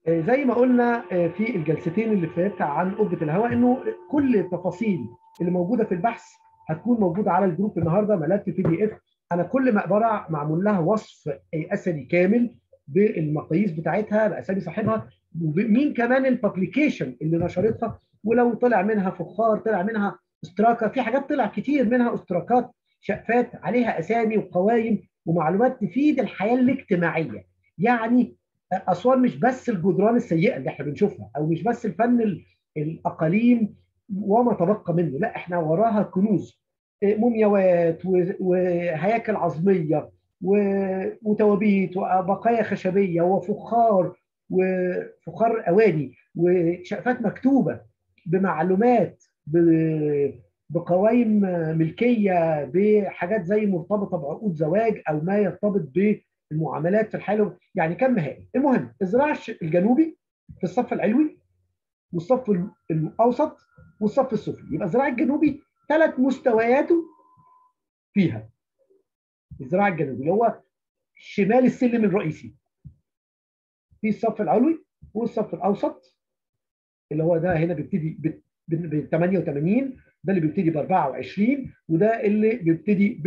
زي ما قلنا في الجلستين اللي فات عن قبه الهواء انه كل التفاصيل اللي موجوده في البحث هتكون موجوده على الجروب النهارده ملف بي دي اف انا كل مقبره معمول لها وصف اثري كامل بالمقاييس بتاعتها باسامي صاحبها ومين كمان البابليكيشن اللي نشرتها ولو طلع منها فخار طلع منها استراكه في حاجات طلع كتير منها استراكات شقفات عليها اسامي وقوائم ومعلومات تفيد الحياه الاجتماعيه يعني اسوان مش بس الجدران السيئه اللي احنا بنشوفها او مش بس الفن الاقاليم وما تبقى منه لا احنا وراها كنوز مومياوات وهياكل عظميه وتوابيت وبقايا خشبيه وفخار وفخار اواني وشقفات مكتوبه بمعلومات بقوائم ملكيه بحاجات زي مرتبطه بعقود زواج او ما يرتبط بالمعاملات في الحاله يعني كم هائل المهم الذراع الجنوبي في الصف العلوي والصف الاوسط والصف السفلي يبقى الذراع الجنوبي ثلاث مستوياته فيها الذراع الجنوبي اللي هو شمال السلم الرئيسي في الصف العلوي والصف الاوسط اللي هو ده هنا بيبتدي ب 88 ده اللي بيبتدي ب 24 وده اللي بيبتدي ب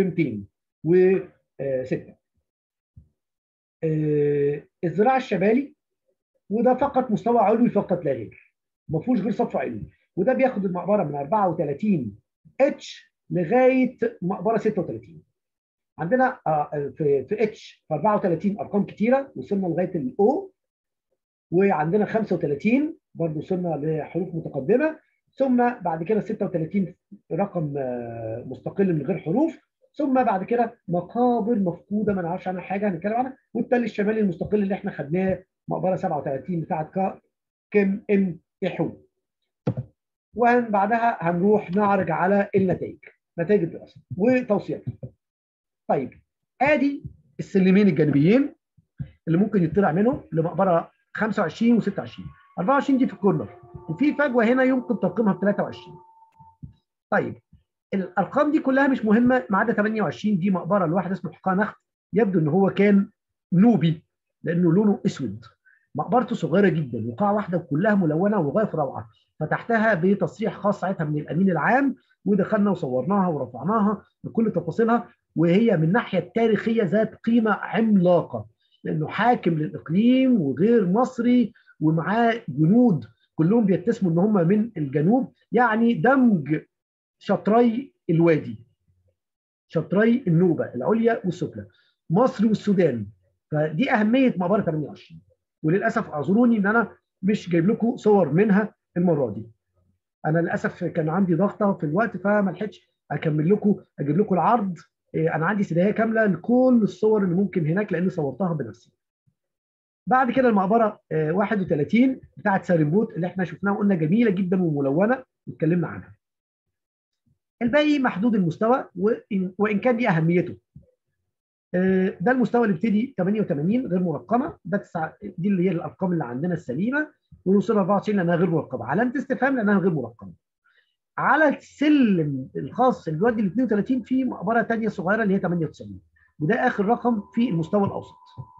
206 الذراع الشمالي وده فقط مستوى علوي فقط لا غير ما فيهوش غير صف علوي وده بياخد المقبره من 34 اتش لغايه مقبره 36 عندنا في في اتش في 34 ارقام كتيره وصلنا لغايه الاو وعندنا 35 برضه وصلنا لحروف متقدمه ثم بعد كده 36 رقم مستقل من غير حروف ثم بعد كده مقابر مفقوده ما نعرفش عنها حاجه هنتكلم عنها والتل الشمالي المستقل اللي احنا خدناه مقبره 37 بتاعت كم ام احو وبعدها هنروح نعرج على النتائج نتائج الدراسه وتوصياتها طيب ادي السلمين الجانبيين اللي ممكن يطلع منهم لمقبره 25 و26 24 دي في الكورنر وفي فجوه هنا يمكن ترقيمها ب 23 طيب الارقام دي كلها مش مهمه ما عدا 28 دي مقبره لواحد اسمه حقا نخت يبدو ان هو كان نوبي لانه لونه اسود مقبرته صغيره جدا وقاعه واحده وكلها ملونه وغايه في روعه فتحتها بتصريح خاص ساعتها من الامين العام ودخلنا وصورناها ورفعناها بكل تفاصيلها وهي من الناحيه التاريخيه ذات قيمه عملاقه لانه حاكم للاقليم وغير مصري ومعاه جنود كلهم بيتسموا ان هم من الجنوب يعني دمج شطري الوادي شطري النوبه العليا والسفلى مصر والسودان فدي اهميه مقبره 28 وللاسف اعذروني ان انا مش جايب لكم صور منها المره دي انا للاسف كان عندي ضغطه في الوقت فما لحقتش اكمل لكم اجيب لكم العرض انا عندي سدايه كامله لكل الصور اللي ممكن هناك لاني صورتها بنفسي بعد كده المقبره 31 بتاعت ساريبوت اللي احنا شفناها وقلنا جميله جدا وملونه واتكلمنا عنها الباقي محدود المستوى وان كان دي اهميته ده المستوى اللي بيبتدي 88 غير مرقمه ده تسع دي اللي هي الارقام اللي عندنا السليمه ونوصل 24 لانها غير مرقمه علامه استفهام لانها غير مرقمه على السلم الخاص اللي بيودي ل 32 في مقبره ثانيه صغيره اللي هي 98 وده اخر رقم في المستوى الاوسط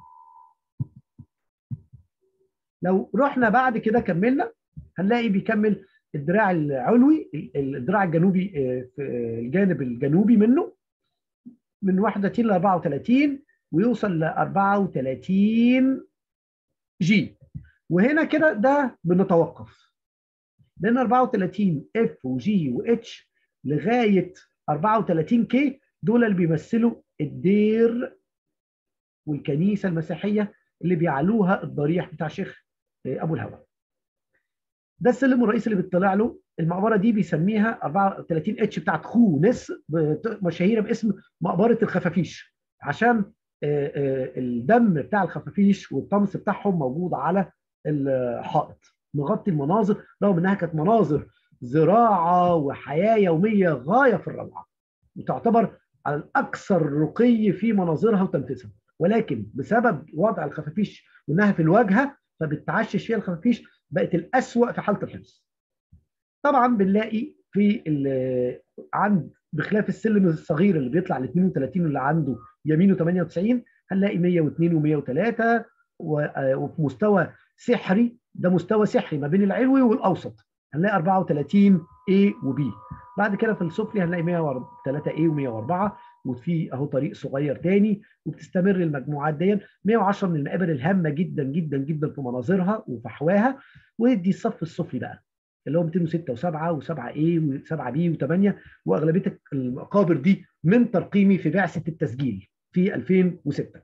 لو رحنا بعد كده كملنا هنلاقي بيكمل الدراع العلوي الدراع الجنوبي في الجانب الجنوبي منه من 31 ل 34 ويوصل ل 34 جي وهنا كده ده بنتوقف لان 34 اف وجي واتش لغايه 34 كي دول اللي بيمثلوا الدير والكنيسه المسيحيه اللي بيعلوها الضريح بتاع شيخ ابو الهوى ده السلم الرئيسي اللي بيطلع له المقبره دي بيسميها 34 اتش بتاعت خونس مشهيره باسم مقبره الخفافيش عشان الدم بتاع الخفافيش والطمس بتاعهم موجود على الحائط مغطي المناظر رغم انها كانت مناظر زراعه وحياه يوميه غايه في الروعه وتعتبر الاكثر رقي في مناظرها وتنفيذها ولكن بسبب وضع الخفافيش وانها في الواجهه فبتعشش فيها الخفافيش بقت الاسوأ في حاله الحفظ. طبعا بنلاقي في عند بخلاف السلم الصغير اللي بيطلع ل 32 اللي عنده يمينه 98 هنلاقي 102 و103 وفي مستوى سحري ده مستوى سحري ما بين العلوي والاوسط هنلاقي 34 A و B بعد كده في السفلي هنلاقي 103 A و104 وفي اهو طريق صغير تاني وبتستمر المجموعات دي 110 من المقابر الهامه جدا جدا جدا في مناظرها وفحواها ودي الصف السفلي بقى اللي هو 206 و7 و7 A و7 B و8 واغلبيه المقابر دي من ترقيمي في بعثه التسجيل في 2006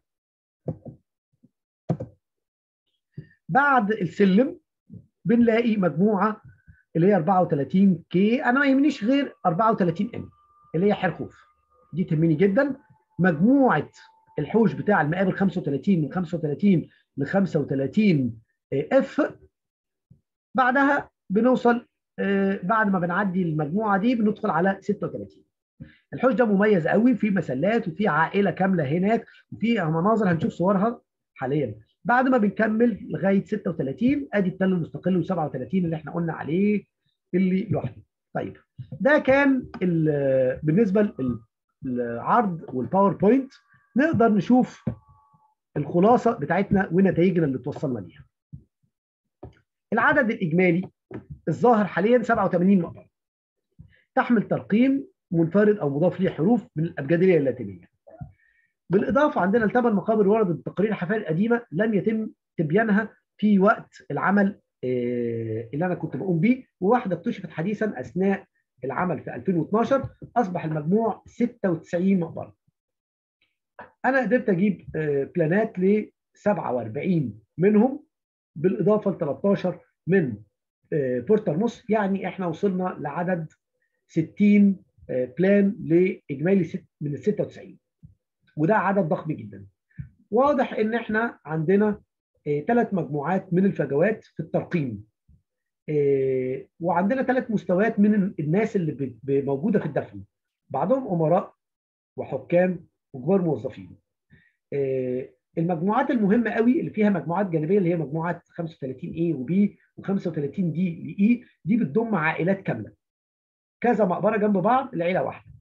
بعد السلم بنلاقي مجموعه اللي هي 34 كي انا ما يهمنيش غير 34 ام اللي هي حرخوف دي تهمني جدا مجموعه الحوش بتاع المقابر 35 من 35 ل 35 اف بعدها بنوصل بعد ما بنعدي المجموعه دي بندخل على 36 الحوش ده مميز قوي في مسلات وفي عائله كامله هناك وفي مناظر هنشوف صورها حاليا بعد ما بنكمل لغايه 36 ادي التل المستقل و37 اللي احنا قلنا عليه اللي لوحده طيب ده كان بالنسبه للعرض والباوربوينت نقدر نشوف الخلاصه بتاعتنا ونتائجنا اللي توصلنا ليها العدد الاجمالي الظاهر حاليا 87 مقبره تحمل ترقيم منفرد او مضاف ليه حروف من الابجديه اللاتينيه بالاضافه عندنا الثمان مقابر وردت بتقارير الحفائر القديمه لم يتم تبيانها في وقت العمل اللي انا كنت بقوم بيه وواحده اكتشفت حديثا اثناء العمل في 2012 اصبح المجموع 96 مقبره. انا قدرت اجيب بلانات ل 47 منهم بالاضافه ل 13 من بورترموس يعني احنا وصلنا لعدد 60 بلان لاجمالي من ال 96 وده عدد ضخم جدا. واضح ان احنا عندنا ثلاث مجموعات من الفجوات في الترقيم وعندنا ثلاث مستويات من الناس اللي موجوده في الدفن بعضهم امراء وحكام وكبار موظفين المجموعات المهمه قوي اللي فيها مجموعات جانبيه اللي هي مجموعات 35 A و B و35 D ل E دي بتضم عائلات كامله كذا مقبره جنب بعض العيله واحده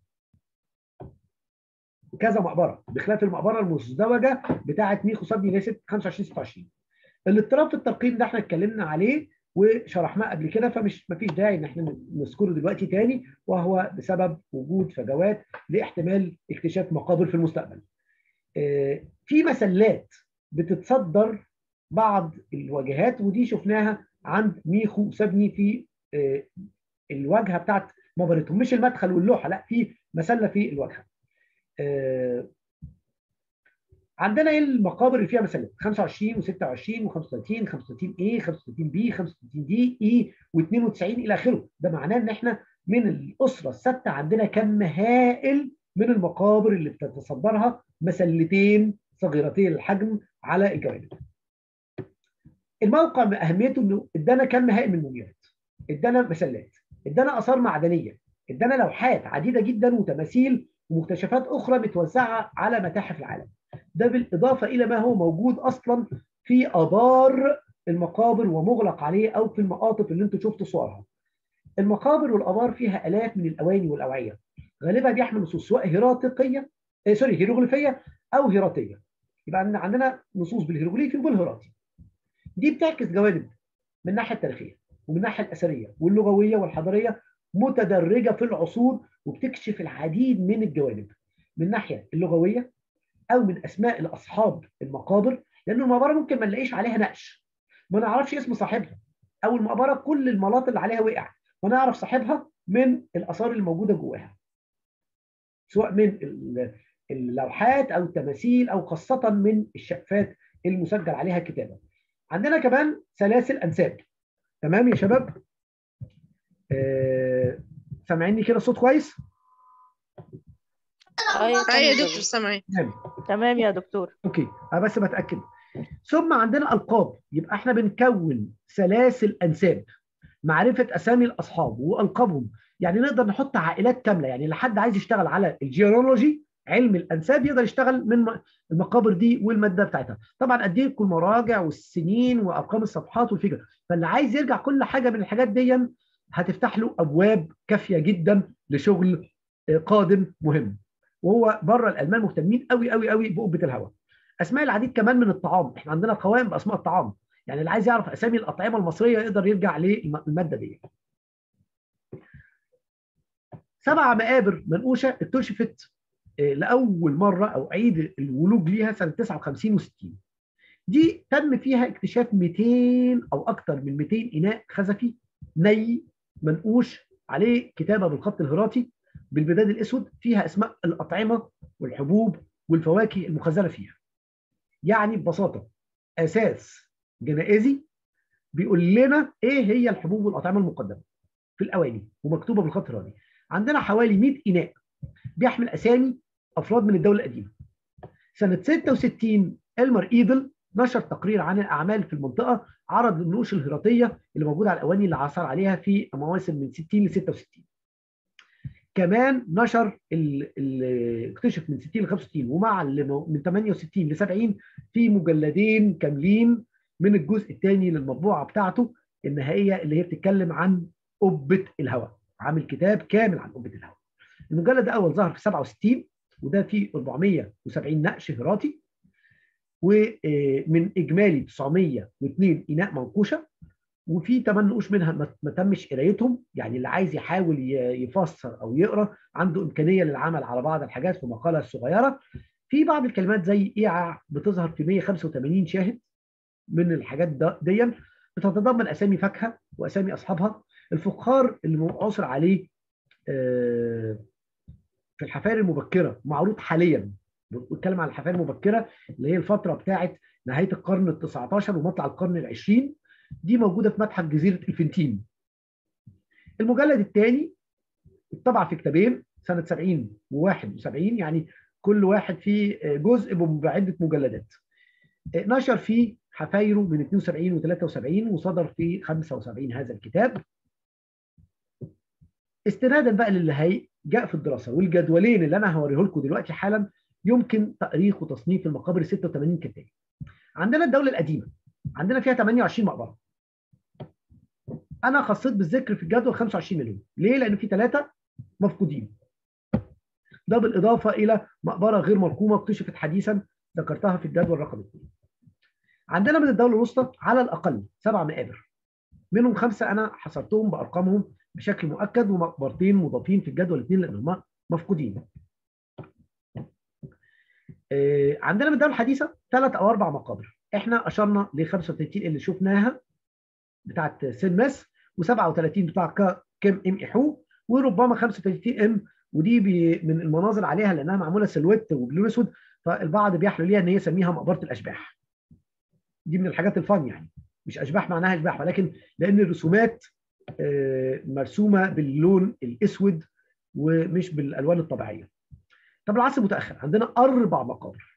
كذا مقبره بخلاف المقبره المزدوجه بتاعه ميخو صدني اللي 25 26 الاضطراب في الترقيم ده احنا اتكلمنا عليه وشرحناه قبل كده فمش مفيش داعي ان احنا نذكره دلوقتي تاني وهو بسبب وجود فجوات لاحتمال اكتشاف مقابر في المستقبل. في مسلات بتتصدر بعض الواجهات ودي شفناها عند ميخو وسبني في الواجهه بتاعت مقبرتهم مش المدخل واللوحه لا في مسله في الواجهه. عندنا ايه المقابر اللي فيها مسلات 25 و26 و35 35 A 35 B 35 D E و92 الى اخره ده معناه ان احنا من الاسره الثابته عندنا كم هائل من المقابر اللي بتتصدرها مسلتين صغيرتين الحجم على الجوانب الموقع من اهميته انه ادانا كم هائل من المومياوات ادانا مسلات ادانا اثار معدنيه ادانا لوحات عديده جدا وتماثيل ومكتشفات اخرى متوزعه على متاحف العالم ده بالاضافه الى ما هو موجود اصلا في ابار المقابر ومغلق عليه او في المقاطف اللي انتم شفتوا صورها. المقابر والابار فيها الاف من الاواني والاوعيه غالبا بيحمل نصوص سواء هيراتيقيه آه سوري هيروغليفيه او هيراتيه. يبقى عندنا نصوص بالهيروغليفي وبالهيراتي. دي بتعكس جوانب من الناحيه التاريخيه ومن الناحيه الاثريه واللغويه والحضاريه متدرجه في العصور وبتكشف العديد من الجوانب من الناحيه اللغويه او من اسماء الاصحاب المقابر لان المقبره ممكن ما نلاقيش عليها نقش ما نعرفش اسم صاحبها او المقبره كل الملاط اللي عليها وقع ونعرف صاحبها من الاثار اللي موجوده جواها سواء من اللوحات او التماثيل او خاصه من الشقفات المسجل عليها كتابه عندنا كمان سلاسل انساب تمام يا شباب آه سامعيني كده الصوت كويس ايوه يا دكتور سامعين تمام يا دكتور اوكي انا بس بتاكد ثم عندنا القاب يبقى احنا بنكون سلاسل انساب معرفه اسامي الاصحاب والقابهم يعني نقدر نحط عائلات كامله يعني اللي حد عايز يشتغل على الجيولوجي علم الانساب يقدر يشتغل من المقابر دي والماده بتاعتها طبعا اديكم المراجع والسنين وارقام الصفحات والفكره فاللي عايز يرجع كل حاجه من الحاجات دي هتفتح له ابواب كافيه جدا لشغل قادم مهم وهو بره الالمان مهتمين قوي قوي قوي بقبه الهواء اسماء العديد كمان من الطعام احنا عندنا قوائم باسماء الطعام يعني اللي عايز يعرف اسامي الاطعمه المصريه يقدر يرجع للماده دي سبع مقابر منقوشه اكتشفت لاول مره او عيد الولوج ليها سنه 59 و60 دي تم فيها اكتشاف 200 او اكثر من 200 اناء خزفي ني منقوش عليه كتابه بالخط الهراتي بالبداد الاسود فيها اسماء الاطعمه والحبوب والفواكه المخزنه فيها. يعني ببساطه اساس جنائزي بيقول لنا ايه هي الحبوب والاطعمه المقدمه في الاواني ومكتوبه بالخط الهراتي. عندنا حوالي 100 اناء بيحمل اسامي افراد من الدوله القديمه. سنه 66 المر ايدل نشر تقرير عن الاعمال في المنطقه عرض النقوش الهراتيه اللي موجوده على الاواني اللي عثر عليها في مواسم من 60 ل 66 كمان نشر اللي اكتشف من 60 ل 65 ومع من 68 ل 70 في مجلدين كاملين من الجزء الثاني للمطبوعه بتاعته النهائيه اللي هي بتتكلم عن قبه الهواء عامل كتاب كامل عن قبه الهواء المجلد الاول ظهر في 67 وده فيه 470 نقش هراتي ومن اجمالي 902 اناء منقوشه وفي 8 نقوش منها ما تمش قرايتهم يعني اللي عايز يحاول يفسر او يقرا عنده امكانيه للعمل على بعض الحاجات في مقاله صغيره في بعض الكلمات زي ايعاع بتظهر في 185 شاهد من الحاجات دي بتتضمن اسامي فاكهه واسامي اصحابها الفخار اللي عثر عليه في الحفائر المبكره معروض حاليا بتكلم على الحفائر المبكره اللي هي الفتره بتاعه نهايه القرن ال 19 ومطلع القرن ال 20 دي موجوده في متحف جزيره الفنتين. المجلد الثاني اتطبع في كتابين سنه 70 و71 يعني كل واحد فيه جزء بعده مجلدات. نشر فيه حفايره من 72 و73 وصدر في 75 هذا الكتاب. استنادا بقى للي هي جاء في الدراسه والجدولين اللي انا هوريه لكم دلوقتي حالا يمكن تاريخ وتصنيف المقابر 86 كتاب. عندنا الدوله القديمه عندنا فيها 28 مقبره. انا خصيت بالذكر في الجدول 25 مليون، ليه؟ لان في ثلاثه مفقودين. ده بالاضافه الى مقبره غير مرقومه اكتشفت حديثا ذكرتها في الجدول رقم 2. عندنا من الدوله الوسطى على الاقل سبع مقابر. منهم خمسه انا حصرتهم بارقامهم بشكل مؤكد ومقبرتين مضافين في الجدول اثنين لان هم مفقودين. عندنا من الدوله الحديثه ثلاث او اربع مقابر احنا اشرنا ل 35 اللي شفناها بتاعت سين ماس و37 بتاع كيم ام ايحو وربما 35 ام ودي من المناظر عليها لانها معموله سلويت وبلون اسود فالبعض بيحلو ليها ان هي يسميها مقبره الاشباح دي من الحاجات الفن يعني مش اشباح معناها اشباح ولكن لان الرسومات مرسومه باللون الاسود ومش بالالوان الطبيعيه طب العصر المتاخر عندنا اربع مقابر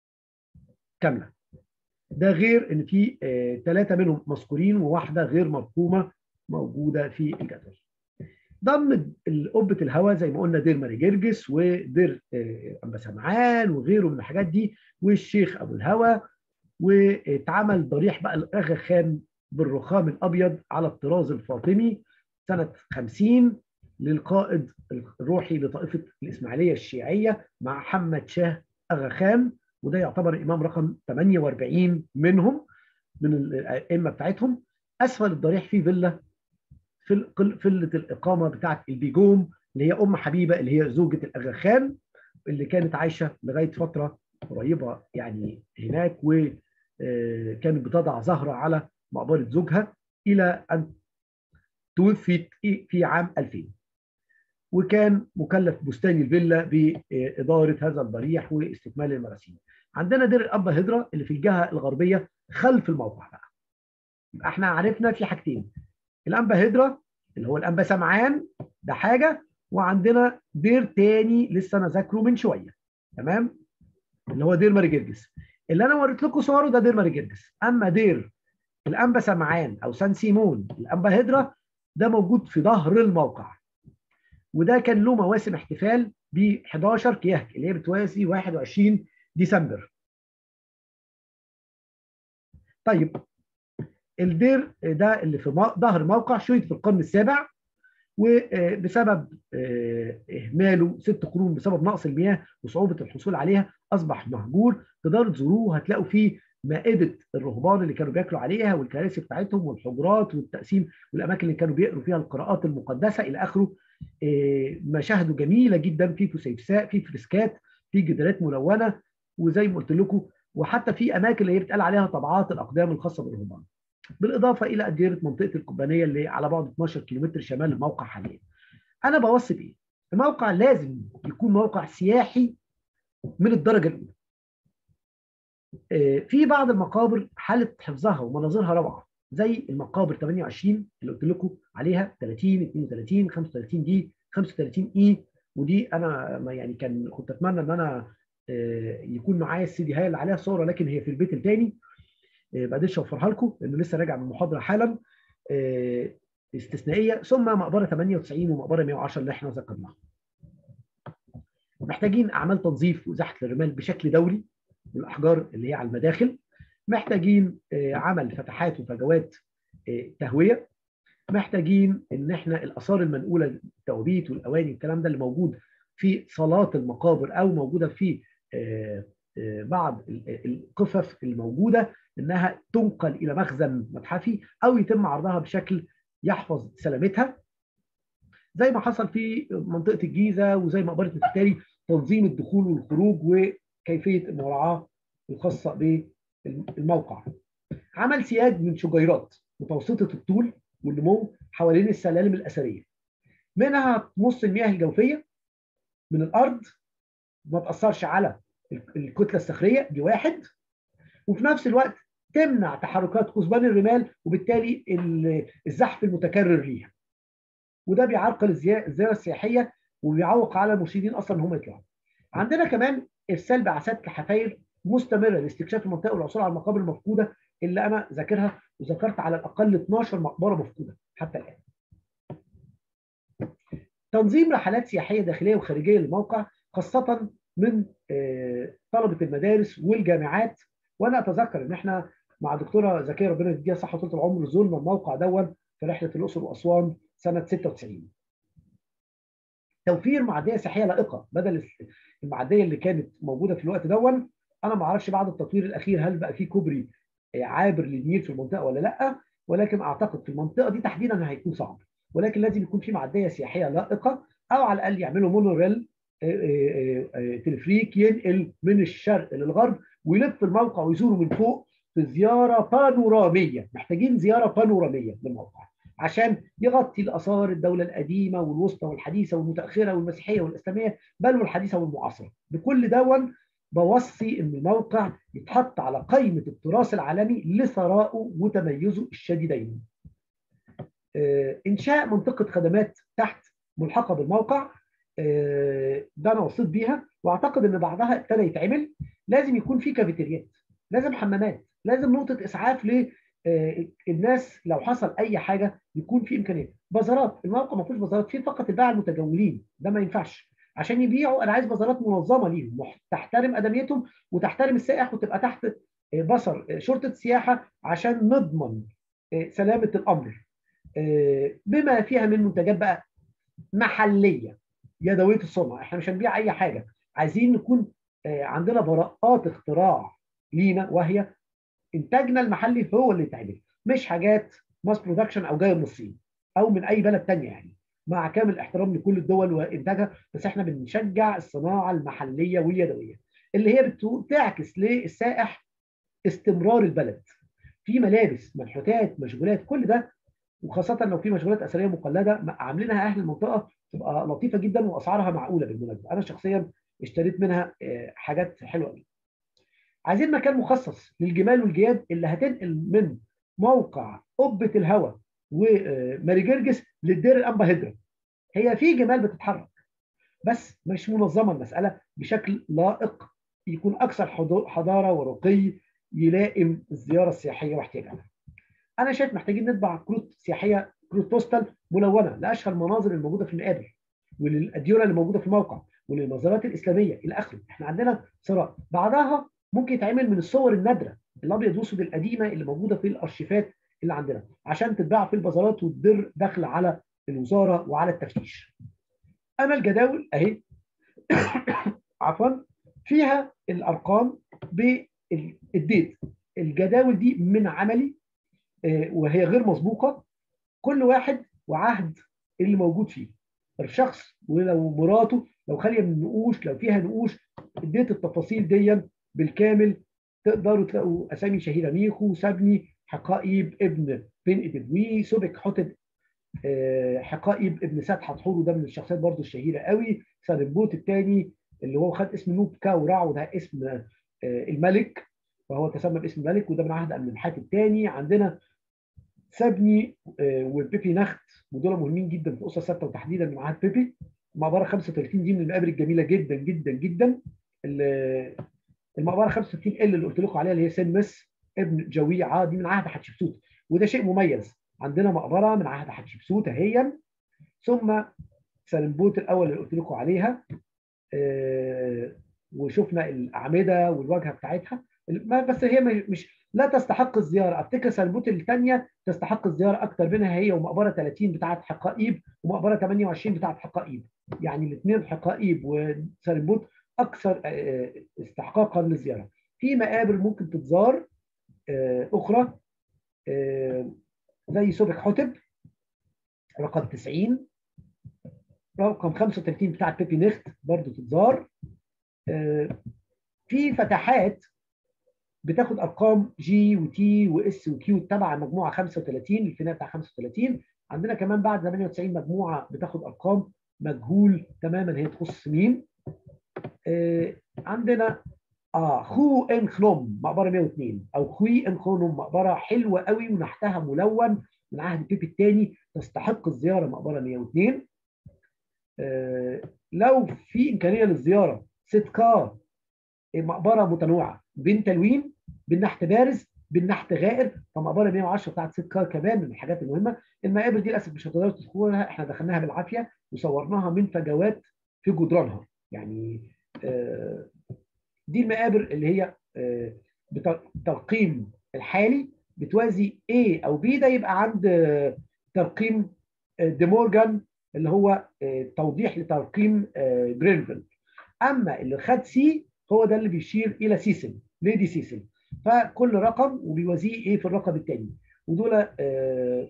كامله ده غير ان في ثلاثه منهم مذكورين وواحده غير مرقومه موجوده في الجدول ضمن قبه الهواء زي ما قلنا دير ماري جرجس ودير انبا سمعان وغيره من الحاجات دي والشيخ ابو الهوى واتعمل ضريح بقى الاغا خان بالرخام الابيض على الطراز الفاطمي سنه 50 للقائد الروحي لطائفه الاسماعيليه الشيعيه مع محمد شاه اغا خان وده يعتبر الامام رقم 48 منهم من الائمه بتاعتهم اسفل الضريح في فيلا في فيله الاقامه بتاعت البيجوم اللي هي ام حبيبه اللي هي زوجه الاغا خان اللي كانت عايشه لغايه فتره قريبه يعني هناك وكانت بتضع زهره على مقبره زوجها الى ان توفيت في عام 2000 وكان مكلف بستاني الفيلا بإدارة هذا الضريح واستكمال المراسيم عندنا دير الأبا هدرة اللي في الجهة الغربية خلف الموقع بقى يبقى احنا عرفنا في حاجتين الأنبا هدرة اللي هو الأنبا سمعان ده حاجة وعندنا دير تاني لسه أنا ذاكره من شوية تمام اللي هو دير ماري جرجس اللي أنا وريت لكم صوره ده دير ماري جرجس أما دير الأنبا سمعان أو سان سيمون الأنبا هدرة ده موجود في ظهر الموقع وده كان له مواسم احتفال ب 11 كيهك اللي هي بتوازي 21 ديسمبر. طيب الدير ده اللي في ظهر موقع شيد في القرن السابع وبسبب اهماله ست قرون بسبب نقص المياه وصعوبه الحصول عليها اصبح مهجور تقدروا تزوروه هتلاقوا فيه مائده الرهبان اللي كانوا بياكلوا عليها والكراسي بتاعتهم والحجرات والتقسيم والاماكن اللي كانوا بيقروا فيها القراءات المقدسه الى اخره مشاهده جميله جدا في فسيفساء في فريسكات في جدارات ملونه وزي ما قلت لكم وحتى في اماكن اللي هي بيتقال عليها طبعات الاقدام الخاصه بالرهبان بالاضافه الى اديره منطقه القبانيه اللي على بعد 12 كيلومتر شمال الموقع حاليا انا بوصي بايه الموقع لازم يكون موقع سياحي من الدرجه الاولى في بعض المقابر حاله حفظها ومناظرها روعه زي المقابر 28 اللي قلت لكم عليها 30 32 35 دي 35 اي ودي انا يعني كان كنت اتمنى ان انا يكون معايا السي دي هاي اللي عليها صوره لكن هي في البيت الثاني ما قدرتش اوفرها لكم لانه لسه راجع من المحاضره حالا استثنائيه ثم مقبره 98 ومقبره 110 اللي احنا ذكرناها. محتاجين اعمال تنظيف وازاحه الرمال بشكل دوري والاحجار اللي هي على المداخل. محتاجين عمل فتحات وفجوات تهويه. محتاجين ان احنا الاثار المنقوله التوابيت والاواني الكلام ده اللي موجود في صالات المقابر او موجوده في بعض القفف الموجوده انها تنقل الى مخزن متحفي او يتم عرضها بشكل يحفظ سلامتها زي ما حصل في منطقه الجيزه وزي مقبره التتاري تنظيم الدخول والخروج وكيفيه المراعاه الخاصه بالموقع. عمل سياج من شجيرات متوسطه الطول والنمو حوالين السلالم الاثريه. منها تمص المياه الجوفيه من الارض ما تاثرش على الكتله الصخريه دي واحد وفي نفس الوقت تمنع تحركات كثبان الرمال وبالتالي الزحف المتكرر ليها. وده بيعرقل الزياره السياحيه وبيعوق على المرشدين اصلا ان هم يطلعوا. عندنا كمان ارسال بعثات كحفاير مستمره لاستكشاف المنطقه والعثور على المقابر المفقوده اللي انا ذاكرها وذكرت على الاقل 12 مقبره مفقوده حتى الان. تنظيم رحلات سياحيه داخليه وخارجيه للموقع خاصه من طلبه المدارس والجامعات وانا اتذكر ان احنا مع دكتوره زكيه ربنا يديها صحه طول العمر زرنا الموقع دون في رحله الاقصر واسوان سنه 96. توفير معديه سياحيه لائقه بدل المعديه اللي كانت موجوده في الوقت دون انا ما اعرفش بعد التطوير الاخير هل بقى في كوبري عابر للنيل في المنطقه ولا لا ولكن اعتقد في المنطقه دي تحديدا هيكون صعب ولكن لازم يكون في معديه سياحيه لائقه او على الاقل يعملوا مونوريل تلفريك ينقل من الشرق للغرب ويلف الموقع ويزوره من فوق في زياره بانوراميه محتاجين زياره بانوراميه للموقع عشان يغطي الاثار الدوله القديمه والوسطى والحديثه والمتاخره والمسيحيه والاسلاميه بل والحديثه والمعاصره بكل دون بوصي ان الموقع يتحط على قائمه التراث العالمي لثرائه وتميزه الشديدين. انشاء منطقه خدمات تحت ملحقه بالموقع ده انا وصيت بيها واعتقد ان بعدها ابتدى يتعمل لازم يكون في كافيتريات لازم حمامات لازم نقطه اسعاف للناس لو حصل اي حاجه يكون في امكانيات بازارات الموقع ما فيهوش بازارات فيه فقط الباعة المتجولين ده ما ينفعش عشان يبيعوا انا عايز بازارات منظمه ليهم تحترم ادميتهم وتحترم السائح وتبقى تحت بصر شرطه سياحه عشان نضمن سلامه الامر بما فيها من منتجات بقى محليه يدويه الصنع احنا مش هنبيع اي حاجه عايزين نكون عندنا براءات اختراع لينا وهي انتاجنا المحلي هو اللي يتعمل مش حاجات ماس برودكشن او جايه من الصين او من اي بلد ثانيه يعني مع كامل الاحترام لكل الدول وانتاجها بس احنا بنشجع الصناعه المحليه واليدويه اللي هي بتعكس للسائح استمرار البلد في ملابس منحوتات مشغولات كل ده وخاصه لو في مشغولات اثريه مقلده عاملينها اهل المنطقه تبقى لطيفه جدا واسعارها معقوله بالمناسبه انا شخصيا اشتريت منها حاجات حلوه قوي عايزين مكان مخصص للجمال والجياد اللي هتنقل من موقع قبه الهوى وماري جرجس للدير الانبا هدرا هي في جمال بتتحرك بس مش منظمه المساله بشكل لائق يكون اكثر حضاره ورقي يلائم الزياره السياحيه واحتياجاتها. انا شايف محتاجين نطبع كروت سياحيه كروت بوستال ملونه لاشهر المناظر الموجوده في المقابر وللاديره اللي موجوده في الموقع وللمزارات الاسلاميه الى اخره، احنا عندنا ثراء بعدها ممكن يتعمل من الصور النادره الابيض والاسود القديمه اللي موجوده في الارشيفات اللي عندنا عشان تتباع في البازارات وتدر دخل على الوزاره وعلى التفتيش. اما الجداول اهي عفوا فيها الارقام بالديت الجداول دي من عملي وهي غير مسبوقه كل واحد وعهد اللي موجود فيه الشخص ولو مراته لو خاليه من نقوش لو فيها نقوش اديت التفاصيل دي بالكامل تقدروا تلاقوا اسامي شهيره ميخو سبني حقائب ابن بن ادبوي سبك حتب حقائب ابن سات حتحور وده من الشخصيات برضو الشهيره قوي ساربوت الثاني اللي هو خد اسم نوبكا ورع وده اسم الملك فهو تسمى باسم الملك وده من عهد امنحات الثاني عندنا سابني وبيبي نخت ودول مهمين جدا في الاسره السته وتحديدا من عهد بيبي مقبره 35 دي من المقابر الجميله جدا جدا جدا المقبره 65 ال اللي قلت لكم عليها اللي هي سين مس ابن جويعه دي من عهد حتشبسوت وده شيء مميز عندنا مقبره من عهد حتشبسوت اهي ثم سلمبوت الاول اللي قلت لكم عليها وشفنا الاعمده والواجهه بتاعتها بس هي مش لا تستحق الزياره افتكر سلمبوت الثانيه تستحق الزياره اكثر منها هي ومقبره 30 بتاعت حقائب ومقبره 28 بتاعت حقائب يعني الاثنين حقائب وسلمبوت اكثر استحقاقا للزياره في مقابر ممكن تتزار اخرى زي سبك حتب رقم 90 رقم 35 بتاعت بيبي نخت برضه تتزار في فتحات بتاخد ارقام جي وتي واس وكيو تبع مجموعه 35 الفناء بتاع 35 عندنا كمان بعد 98 مجموعه بتاخد ارقام مجهول تماما هي تخص مين آه عندنا اه خو ان خنوم مقبره 102 او خوي ان خنوم مقبره حلوه قوي ونحتها ملون من عهد بيبي الثاني تستحق الزياره مقبره 102 آه لو في امكانيه للزياره ستكار مقبره متنوعه بين تلوين بين نحت بارز بين نحت غائر فمقبره 110 بتاعت ستكار كمان من الحاجات المهمه المقابر دي للاسف مش هتقدروا تدخلوها احنا دخلناها بالعافيه وصورناها من فجوات في جدرانها يعني آه دي المقابر اللي هي آه بترقيم الحالي بتوازي A او B ده يبقى عند آه ترقيم دي مورجان اللي هو توضيح لترقيم جرينفيلد اما اللي خد سي هو ده اللي بيشير الى سيسل ليدي سيسل فكل رقم وبيوازيه ايه في الرقم الثاني ودول آه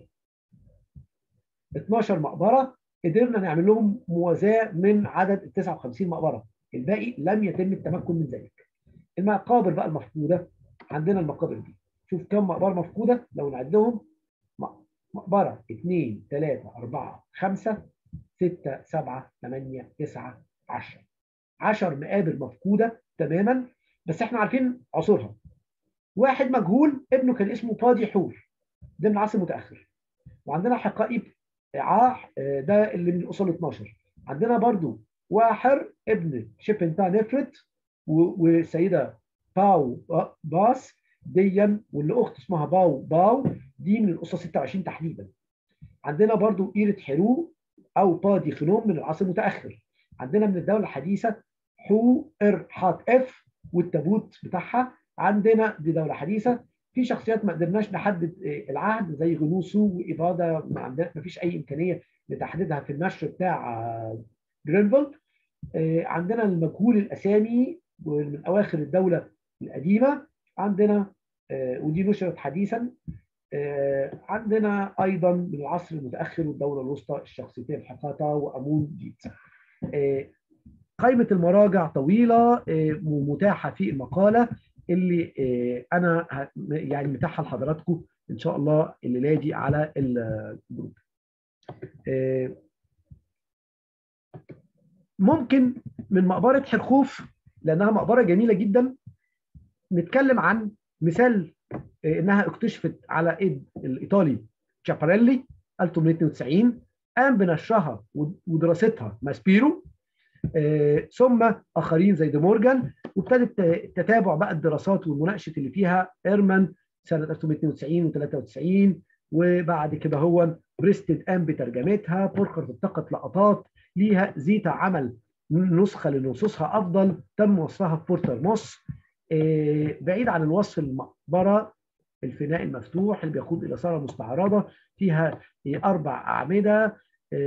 12 مقبره قدرنا نعمل لهم موازاه من عدد ال 59 مقبره الباقي لم يتم التمكن من ذلك المقابر بقى المفقوده عندنا المقابر دي شوف كم مقبره مفقوده لو نعدهم مقبره 2 3 4 5 6 7 8 9 10 10 مقابر مفقوده تماما بس احنا عارفين عصورها واحد مجهول ابنه كان اسمه بادي حور ده من العصر المتاخر وعندنا حقائب عاح ده اللي من الاصول 12 عندنا برضو واحر ابن شيبنتا نفرت والسيده باو باس ديا واللي اخت اسمها باو باو دي من الاسره 26 تحديدا عندنا برضو ايرة حرو او بادي خنوم من العصر المتاخر عندنا من الدوله الحديثه حو ار حات اف والتابوت بتاعها عندنا دي دوله حديثه في شخصيات ما قدرناش نحدد العهد زي غنوسو واباده ما عندنا ما فيش اي امكانيه لتحديدها في النشر بتاع جرينفيلد عندنا المجهول الاسامي ومن اواخر الدوله القديمه عندنا ودي نشرت حديثا عندنا ايضا من العصر المتاخر والدوله الوسطى الشخصيتين حقاتا وامون ديت قائمه المراجع طويله ومتاحه في المقاله اللي انا يعني متاحه لحضراتكم ان شاء الله الليله دي على الجروب ممكن من مقبره حرخوف لانها مقبره جميله جدا نتكلم عن مثال انها اكتشفت على ايد الايطالي تشاباريلي 1892 قام بنشرها ودراستها ماسبيرو ثم اخرين زي دي مورجان وابتدت تتابع بقى الدراسات والمناقشه اللي فيها ايرمان سنه 1992 و93 وبعد كده هو بريستد قام بترجمتها بوركر التقط لقطات ليها زيتا عمل نسخه لنصوصها افضل تم وصفها في بورتر موس بعيد عن الوصف المقبره الفناء المفتوح اللي بيقود الى صاله مستعرضه فيها اربع اعمده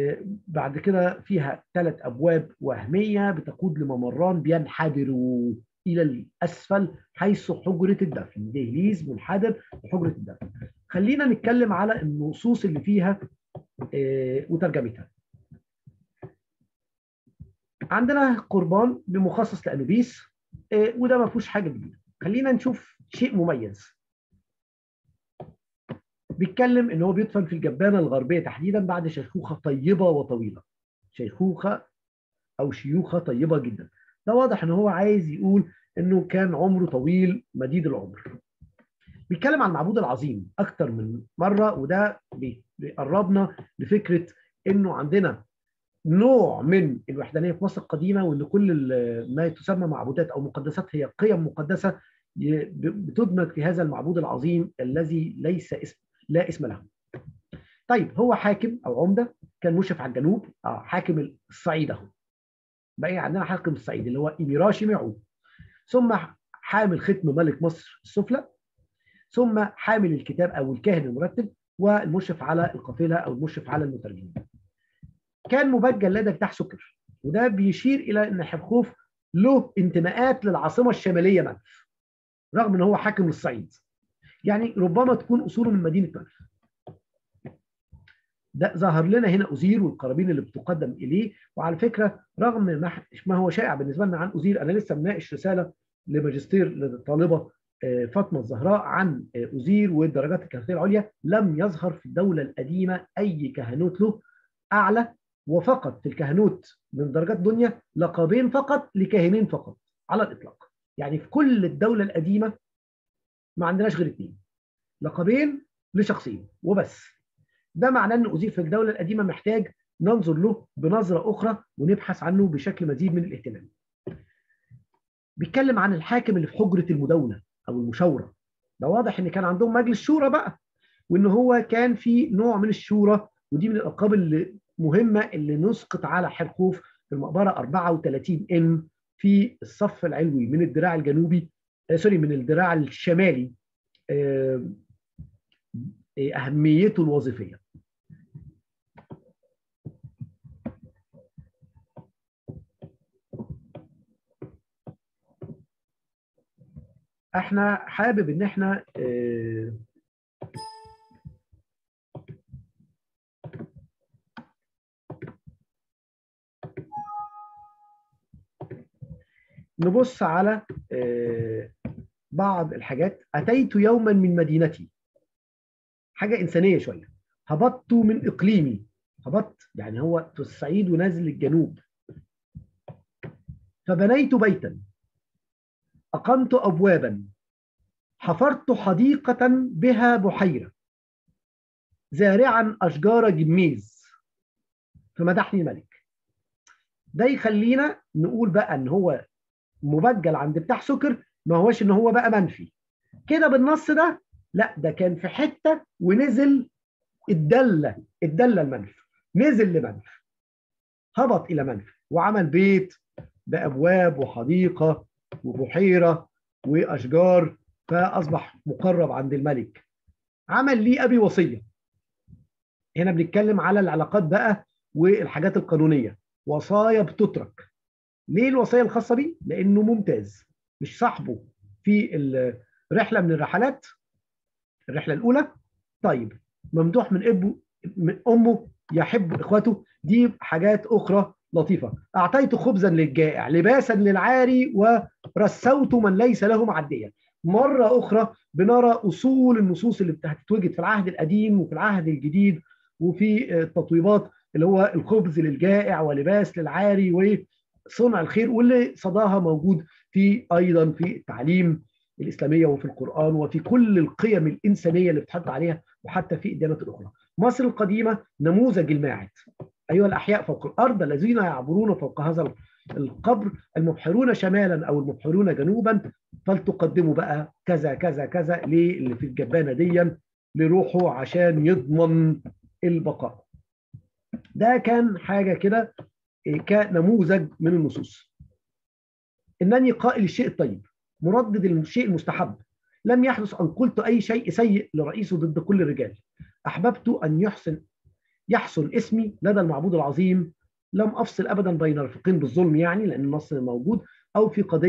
بعد كده فيها ثلاث ابواب وهميه بتقود لممران بينحدروا الى الاسفل حيث حجره الدفن دهليز منحدر لحجره الدفن خلينا نتكلم على النصوص اللي فيها آه، وترجمتها عندنا قربان بمخصص لانوبيس آه، وده ما فيهوش حاجه جديده خلينا نشوف شيء مميز بيتكلم ان هو بيدفن في الجبانه الغربيه تحديدا بعد شيخوخه طيبه وطويله شيخوخه او شيوخه طيبه جدا ده واضح ان هو عايز يقول انه كان عمره طويل مديد العمر بيتكلم عن المعبود العظيم اكتر من مره وده بي- بيقربنا لفكره انه عندنا نوع من الوحدانيه في مصر القديمه وان كل ال- ما تسمى معبودات او مقدسات هي قيم مقدسه ي- ب- بتدمج في هذا المعبود العظيم الذي ليس اسم لا اسم له. طيب هو حاكم او عمده كان مشرف على الجنوب اه حاكم الصعيد اهو. بقى عندنا حاكم الصعيد اللي هو ايميراشي معو ثم حامل ختم ملك مصر السفلى ثم حامل الكتاب او الكاهن المرتب والمشرف على القافله او المشرف على المترجمين. كان مبجل لدى اجتاح سكر وده بيشير الى ان حبخوف له انتماءات للعاصمه الشماليه منف رغم ان هو حاكم الصعيد. يعني ربما تكون اصوله من مدينه منف. ده ظهر لنا هنا أزير والقرابين اللي بتقدم إليه وعلى فكرة رغم ما ما هو شائع بالنسبة لنا عن أزير أنا لسه مناقش رسالة لماجستير للطالبة آه، فاطمة الزهراء عن آه، أزير والدرجات الكهنوتية العليا لم يظهر في الدولة القديمة أي كهنوت له أعلى وفقط في الكهنوت من درجات دنيا لقبين فقط لكاهنين فقط على الإطلاق يعني في كل الدولة القديمة ما عندناش غير اثنين لقبين لشخصين وبس ده معناه ان أزير في الدولة القديمة محتاج ننظر له بنظرة أخرى ونبحث عنه بشكل مزيد من الاهتمام. بيتكلم عن الحاكم اللي في حجرة المداولة أو المشاورة. ده واضح إن كان عندهم مجلس شورى بقى وإن هو كان في نوع من الشورى ودي من الألقاب اللي مهمة اللي نسقط على حرخوف في المقبرة 34 إن في الصف العلوي من الدراع الجنوبي آه سوري من الدراع الشمالي آه اهميته الوظيفيه. احنا حابب ان احنا اه نبص على اه بعض الحاجات اتيت يوما من مدينتي حاجه انسانيه شويه هبطت من اقليمي هبطت يعني هو في الصعيد ونازل للجنوب فبنيت بيتا اقمت ابوابا حفرت حديقه بها بحيره زارعا اشجار جميز فمدحني الملك ده يخلينا نقول بقى ان هو مبجل عند بتاع سكر ما هوش ان هو بقى منفي كده بالنص ده لا ده كان في حته ونزل الدله الدله المنف نزل لمنف هبط الى منف وعمل بيت بابواب وحديقه وبحيره واشجار فاصبح مقرب عند الملك عمل لي ابي وصيه هنا بنتكلم على العلاقات بقى والحاجات القانونيه وصايا بتترك ليه الوصيه الخاصه بيه لانه ممتاز مش صاحبه في رحله من الرحلات الرحله الاولى طيب ممدوح من ابوه من امه يحب اخوته دي حاجات اخرى لطيفه اعطيت خبزا للجائع لباسا للعاري ورسوت من ليس له معديه مره اخرى بنرى اصول النصوص اللي هتتوجد في العهد القديم وفي العهد الجديد وفي التطويبات اللي هو الخبز للجائع ولباس للعاري وصنع الخير واللي صداها موجود في ايضا في التعليم الاسلاميه وفي القران وفي كل القيم الانسانيه اللي بتحط عليها وحتى في الديانات الاخرى. مصر القديمه نموذج الماعد. ايها الاحياء فوق الارض الذين يعبرون فوق هذا القبر المبحرون شمالا او المبحرون جنوبا فلتقدموا بقى كذا كذا كذا للي في الجبانه ديا لروحه عشان يضمن البقاء. ده كان حاجه كده كنموذج من النصوص. انني قائل الشيء الطيب مردد الشيء المستحب لم يحدث أن قلت أي شيء سيء لرئيسه ضد كل الرجال أحببت أن يحسن يحسن اسمي لدى المعبود العظيم لم أفصل أبدا بين رفيقين بالظلم يعني لأن النص موجود أو في قضية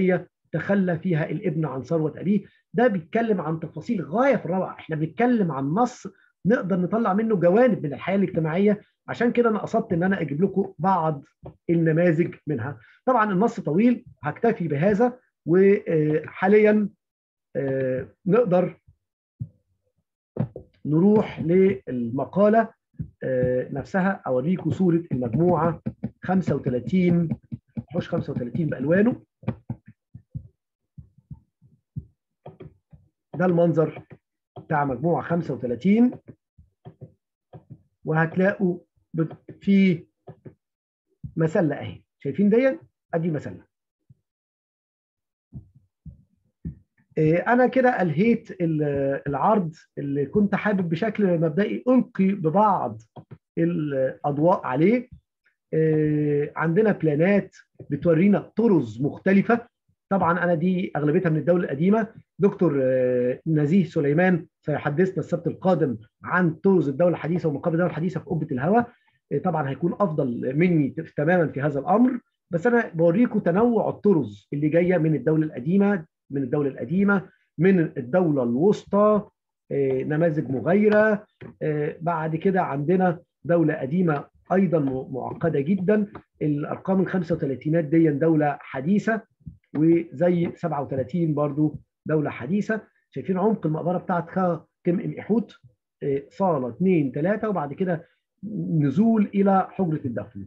تخلى فيها الابن عن ثروه ابيه ده بيتكلم عن تفاصيل غايه في الروعه احنا بنتكلم عن نص نقدر نطلع منه جوانب من الحياه الاجتماعيه عشان كده انا قصدت ان انا اجيب لكم بعض النماذج منها طبعا النص طويل هكتفي بهذا وحاليا نقدر نروح للمقاله نفسها اوريكم صوره المجموعه 35 حوش 35 بالوانه ده المنظر بتاع مجموعه 35 وهتلاقوا في مسله اهي شايفين ديت ادي مسله انا كده الهيت العرض اللي كنت حابب بشكل مبدئي القي ببعض الاضواء عليه عندنا بلانات بتورينا طرز مختلفه طبعا انا دي اغلبيتها من الدوله القديمه دكتور نزيه سليمان سيحدثنا السبت القادم عن طرز الدوله الحديثه ومقابل الدوله الحديثه في قبه الهواء طبعا هيكون افضل مني تماما في هذا الامر بس انا بوريكم تنوع الطرز اللي جايه من الدوله القديمه من الدوله القديمه من الدوله الوسطى نماذج مغايره بعد كده عندنا دوله قديمه ايضا معقده جدا الارقام ال 35 دي دوله حديثه وزي 37 برضو دوله حديثه شايفين عمق المقبره بتاعت كم ام احوت صاله 2 3 وبعد كده نزول الى حجره الدفن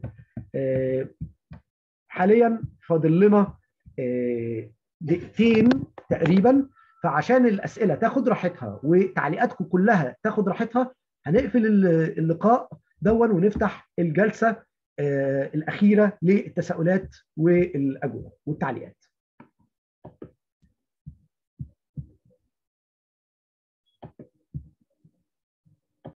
حاليا فاضل لنا دقيقتين تقريبا فعشان الاسئله تاخد راحتها وتعليقاتكم كلها تاخد راحتها هنقفل اللقاء دون ونفتح الجلسه الاخيره للتساؤلات والاجوبه والتعليقات